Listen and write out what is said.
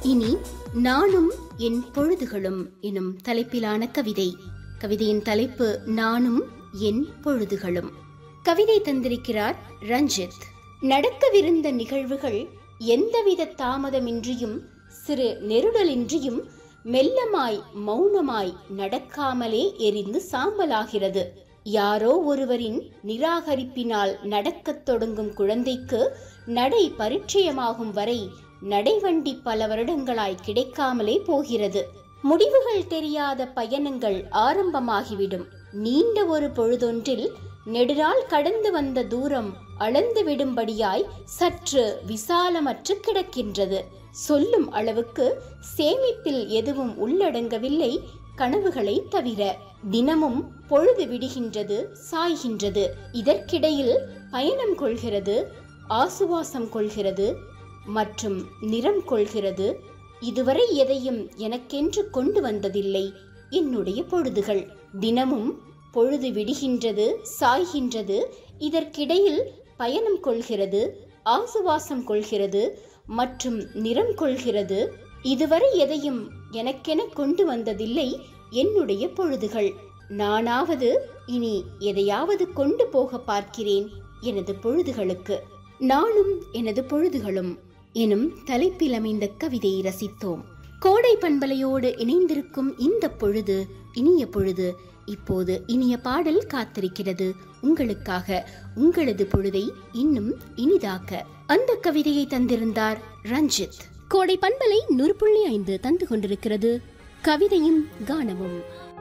இனி நானும் என் பொழுதுகளும் எனும் தலைப்பிலான கவிதை கவிதையின் தலைப்பு நானும் என் பொழுதுகளும் கவிதை தந்திருக்கிறார் ரஞ்சித் நடக்கவிருந்த நிகழ்வுகள் எந்தவித தாமதமின்றியும் சிறு நெருடலின்றியும் மெல்லமாய் மௌனமாய் நடக்காமலே எரிந்து சாம்பலாகிறது யாரோ ஒருவரின் நிராகரிப்பினால் நடக்கத் தொடங்கும் குழந்தைக்கு நடை பரிச்சயமாகும் வரை நடைவண்டி பல வருடங்களாய் கிடைக்காமலே போகிறது முடிவுகள் தெரியாத பயணங்கள் ஆரம்பமாகிவிடும் நீண்ட ஒரு பொழுதொன்றில் நெடுநாள் கடந்து வந்த தூரம் அளந்து விடும்படியாய் சற்று விசாலமற்று கிடக்கின்றது சொல்லும் அளவுக்கு சேமிப்பில் எதுவும் உள்ளடங்கவில்லை கனவுகளை தவிர தினமும் பொழுது விடுகின்றது சாய்கின்றது இதற்கிடையில் பயணம் கொள்கிறது ஆசுவாசம் கொள்கிறது மற்றும் நிறம் கொள்கிறது இதுவரை எதையும் எனக்கென்று கொண்டு வந்ததில்லை என்னுடைய பொழுதுகள் தினமும் பொழுது விடுகின்றது சாய்கின்றது இதற்கிடையில் பயணம் கொள்கிறது ஆசுவாசம் கொள்கிறது மற்றும் நிறம் கொள்கிறது இதுவரை எதையும் எனக்கென கொண்டு வந்ததில்லை என்னுடைய பொழுதுகள் நானாவது இனி எதையாவது கொண்டு போக பார்க்கிறேன் எனது பொழுதுகளுக்கு நானும் எனது பொழுதுகளும் எனும் தலைப்பில் அமைந்த கவிதையை ரசித்தோம் கோடை பண்பலையோடு இணைந்திருக்கும் இந்த பொழுது இனிய பொழுது இப்போது இனிய பாடல் காத்திருக்கிறது உங்களுக்காக உங்களது பொழுதை இன்னும் இனிதாக்க அந்த கவிதையை தந்திருந்தார் ரஞ்சித் கோடை பண்பலை நூறு புள்ளி ஐந்து தந்து கொண்டிருக்கிறது கவிதையும் கானமும்